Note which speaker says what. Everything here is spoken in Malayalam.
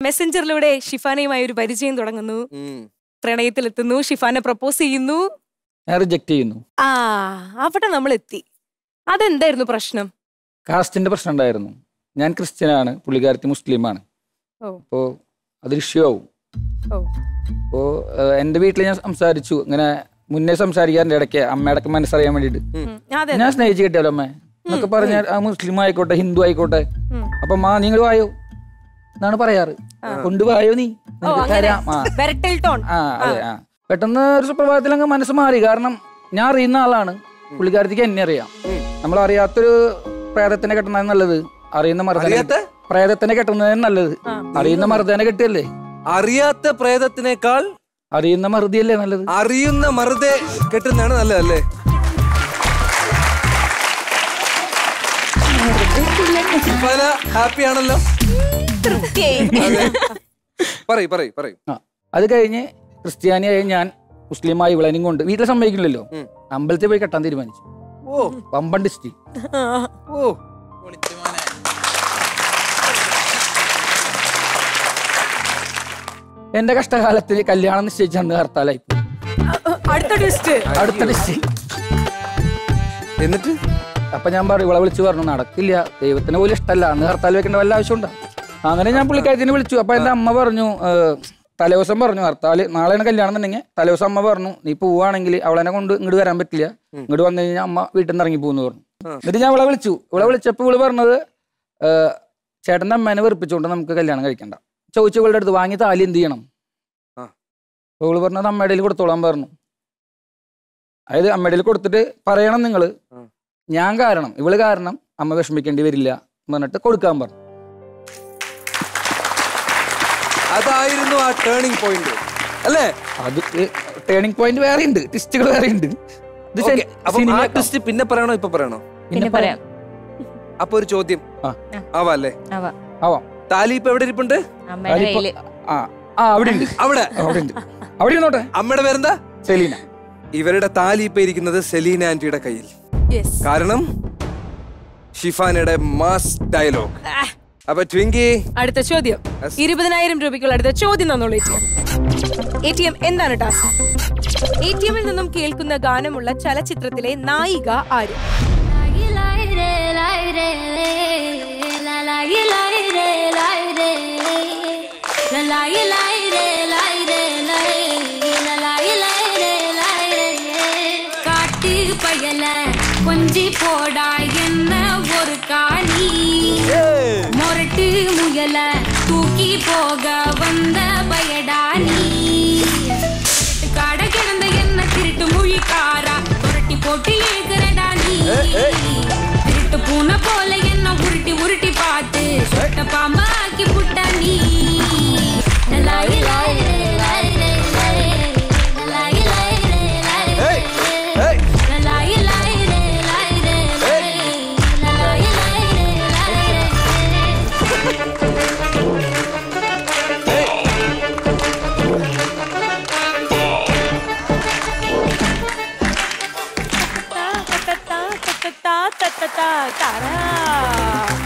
Speaker 1: മെസ്സഞ്ചറിലൂടെ ഷിഫാനയുമായി ഒരു പരിചയം തുടങ്ങുന്നു
Speaker 2: ഉം.
Speaker 1: പ്രണയത്തിലെത്തുന്നു ഷിഫാനെ പ്രപ്പോസ് ചെയ്യുന്നു
Speaker 3: ഞാൻ റിജക്ട് ചെയ്യുന്നു
Speaker 1: ആ അവിടെ നമ്മൾ എത്തി അതെന്തായിരുന്നു പ്രശ്നം
Speaker 3: കാസ്റ്റിന്റെ പ്രശ്നം ഉണ്ടായിരുന്നു ഞാൻ ക്രിസ്ത്യനാണ് പുള്ളിക്കാരത്തി മുസ്ലിമാണ്
Speaker 1: ഓ.
Speaker 3: അപ്പോൾ അത് ഇഷ്യൂ ആവും
Speaker 1: ഓ
Speaker 3: അപ്പോൾ എൻ്റെ വീട്ടിൽ ഞാൻ സംസാരിച്ചു ഇങ്ങനെ മുന്നേ സംസാരിക്കാറുണ്ട് ഇടയ്ക്ക് അമ്മയുടെ ഒക്കെ മനസ്സറിയാൻ വേണ്ടിയിട്ട്
Speaker 1: ഉം, അതെ
Speaker 3: ഞാൻ സ്നേഹിച്ച് കിട്ടിയാലോ അമ്മേ എന്നൊക്കെ പറഞ്ഞാൽ ആ മുസ്ലിം ആയിക്കോട്ടെ ഹിന്ദു ആയിക്കോട്ടെ
Speaker 1: ഉം.
Speaker 3: അപ്പൊ മാ നിങ്ങൾ വായോ എന്നാണ് പറയാറ് കൊണ്ടുപോയോ നീ
Speaker 1: ഓ
Speaker 3: നിനക്ക്
Speaker 1: അങ്ങനെ
Speaker 3: തരാം ആ
Speaker 1: വെരട്ടൽ ടോൺ
Speaker 3: ആ അതെ ആ പെട്ടെന്ന് ഒരു സുപ്രഭാതത്തിൽ അങ്ങ് മനസ്സ് മാറി കാരണം ഞാൻ അറിയുന്ന ആളാണ് പുള്ളിക്കാരത്തിക്ക് എന്നെ അറിയാം നമ്മൾ അറിയാത്തൊരു പ്രേതത്തിനെ കെട്ടുന്നതാണ് നല്ലത് അറിയുന്ന മറുതനെ
Speaker 2: അറിയാത്ത
Speaker 3: പ്രേതത്തിനെ കെട്ടുന്നതിന് നല്ലത് അറിയുന്ന മറുതനെ കെട്ടിയല്ലേ
Speaker 2: അറിയാത്ത പ്രേതത്തിനേക്കാൾ
Speaker 3: അറിയുന്ന മറുതിയല്ലേ നല്ലത്
Speaker 2: അറിയുന്ന മറുതെ കെട്ടുന്നതാണ് നല്ലതല്ലേ ഹാപ്പി ആണല്ലോ പറയ് പറയ് പറയ്
Speaker 3: ആ അത് കഴിഞ്ഞ് ക്രിസ്ത്യാനിയായ ഞാൻ മുസ്ലിമായി വിളനും കൊണ്ട് വീട്ടിൽ സമ്മതിക്കില്ലല്ലോ
Speaker 2: ഉം.
Speaker 3: അമ്പലത്തിൽ പോയി കെട്ടാൻ തീരുമാനിച്ചു
Speaker 2: ഓ
Speaker 3: പമ്പൻ ഡിസ്ട്രി
Speaker 2: ഓ
Speaker 3: എന്റെ കഷ്ടകാലത്തിന് കല്യാണം നിശ്ചയിച്ച അന്ന് ഹർത്താലായി പോയി.
Speaker 1: അടുത്ത ട്വിസ്റ്റ്
Speaker 3: അടുത്ത ഡിസ്ട്രി
Speaker 2: എന്നിട്ട്
Speaker 3: അപ്പൊ ഞാൻ പറയും ഇവളെ വിളിച്ചു പറഞ്ഞു നടക്കില്ല ദൈവത്തിന് പോലും ഇഷ്ടമല്ല അന്ന് ഹർത്താൽ വെക്കേണ്ട വല്ല ആവശ്യമുണ്ടോ അങ്ങനെ ഞാൻ പുള്ളിക്കാരത്തിനെ വിളിച്ചു അപ്പൊ എന്റെ അമ്മ പറഞ്ഞു ഏഹ്, തലേദിവസം പറഞ്ഞു ഹർത്താൽ നാളെയാണ് കല്യാണം എന്നുണ്ടെങ്കിൽ തലേദിവസം അമ്മ പറഞ്ഞു നീ പോവുകയാണെങ്കിൽ അവളെന്നെ കൊണ്ട് ഇങ്ങോട്ട് വരാൻ പറ്റില്ല ഇങ്ങോട്ട് വന്നു കഴിഞ്ഞാൽ അമ്മ വീട്ടിൽ നിന്ന് ഇറങ്ങി പോകുന്നു പറഞ്ഞു എന്നിട്ട് ഞാൻ ഇവളെ വിളിച്ചു ഇവളെ വിളിച്ചപ്പോൾ ഇവള് പറഞ്ഞത് ഏഹ്, ചേട്ടന്റെ അമ്മേനെ വെറുപ്പിച്ചുകൊണ്ട് നമുക്ക് കല്യാണം കഴിക്കണ്ട ചോദിച്ചു ഇവളുടെ അടുത്ത് വാങ്ങി താലി എന്ത് ചെയ്യണം
Speaker 2: ആ.
Speaker 3: അപ്പോൾ ഇവള് പറഞ്ഞത് അമ്മയുടെ കയ്യിൽ കൊടുത്തോളാൻ പറഞ്ഞു അതായത് അമ്മയുടെ കയ്യിൽ കൊടുത്തിട്ട് പറയണം നിങ്ങള്
Speaker 2: ആ.
Speaker 3: ഞാൻ കാരണം ഇവള് കാരണം അമ്മ വിഷമിക്കേണ്ടി വരില്ല എന്ന് പറഞ്ഞിട്ട് കൊടുക്കാൻ പറഞ്ഞു
Speaker 2: അതായിരുന്നു ആ ടേണിംഗ് പോയിന്റ് അല്ലേ
Speaker 3: അത് ടേണിംഗ് പോയിന്റ് വേറെ ഉണ്ട് ടിസ്റ്റുകൾ വേറെ ഉണ്ട് ഇത്
Speaker 2: Okay,
Speaker 3: ശരി-
Speaker 2: അപ്പം ആ
Speaker 3: സിനിമ-
Speaker 2: ട്വിസ്റ്റ് പിന്നെ പറയണോ ഇപ്പൊ പറയണോ
Speaker 4: പിന്നെ പറയാം
Speaker 2: അപ്പൊ ഒരു ചോദ്യം
Speaker 3: ആ.
Speaker 2: ആവാല്ലേ
Speaker 4: ആവാം.
Speaker 3: ആവാം.
Speaker 2: താലി ഇപ്പൊ എവിടെ ഇരിപ്പുണ്ട്
Speaker 4: അമ്മയുടെ
Speaker 3: അതിപ്പോ-
Speaker 4: കയ്യില്
Speaker 3: ആ ആ അവിടെ ഉണ്ട്
Speaker 2: അവിടെ
Speaker 3: അവിടെ ഉണ്ട് അവിടെ ഇരുന്നോട്ടെ
Speaker 2: അമ്മയുടെ പേരെന്താ
Speaker 3: സെലീന
Speaker 2: ഇവരുടെ താലി ഇപ്പൊ ഇരിക്കുന്നത് സെലീന ആന്റിയുടെ കയ്യിൽ
Speaker 1: യെസ്
Speaker 2: കാരണം ഷിഫാനയുടെ മാസ് ഡയലോഗ് അപ്പൊ ട്വിങ്കി
Speaker 1: അടുത്ത ചോദ്യം
Speaker 2: Yes.
Speaker 1: ഇരുപതിനായിരം രൂപയ്ക്കുള്ള അടുത്ത ചോദ്യം തന്നോളൂ A T M A T M എന്താണ് ടാസ്ക് എ ടി എമ്മിൽ നിന്നും കേൾക്കുന്ന ഗാനമുള്ള ചലച്ചിത്രത്തിലെ നായിക ആര്
Speaker 5: காட்டு பயல கொஞ்சி போடா என்ன ஒரு காணி மொரட்டு முயல தூக்கி போக வந்த பயடா நீ காட கிடந்த என்ன திருட்டு மொழிக்காரா புரட்டி போட்டு இழுக்கிறடா நீ திருட்டு பூனை போல என்ன உருட்டி உருட்டி பார்த்து சொட்ட பாம்பா ஆக்கி புட்டா நீ லாய் லாய் ரே, லாய் ரே, லாய் ரே, லாய் லாய் ரே, லாய் ரே.
Speaker 2: Hey!
Speaker 5: லாய் லாய் ரே, லாய் ரே, லாய் ரே. லாய் லாய் ரே, லாய் ரே.
Speaker 1: താ, താ, താ, താ, താ, താ, താ, താ, താരാ.